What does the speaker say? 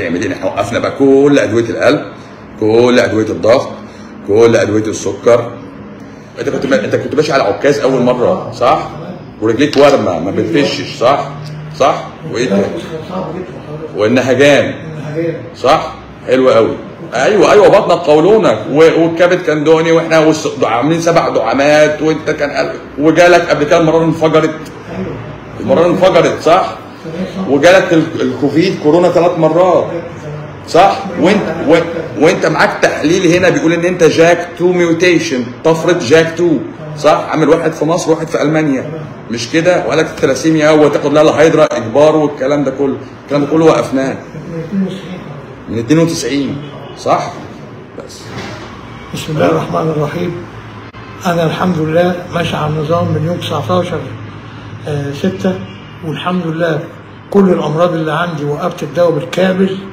هنعمل ايه احنا وقفنا بقى كل ادويه القلب كل ادويه الضغط كل ادويه السكر انت كنت ما... انت كنت ماشي على عكاز اول مره صح ورجليك ورمه ما بتفشش صح صح وايه تاني؟ صعب جدا حضرتك والنهجان الحاجات صح حلو قوي ايوه ايوه بطنك قولونك و- والكبد كان دهني واحنا والس- عاملين سبع دعامات وانت كان قلب وجالك قبل كده المراره انفجرت ايوه المراره انفجرت صح وجالك ال- الكوفيد كورونا ثلاث مرات صح وانت وانت, وانت معاك تحليل هنا بيقول ان انت جاك 2 ميوتيشن طفره جاك 2 صح عامل واحد في مصر واحد في المانيا مش كده وقال لك الثلاسيميا وتاخد لها الهيدرا اجبار والكلام ده كله الكلام ده كله وقفناه من 92 صح بس بسم الله الرحمن الرحيم انا الحمد لله ماشي على النظام من يوم 19 6 والحمد لله كل الامراض اللي عندي وقفت الدواء بالكامل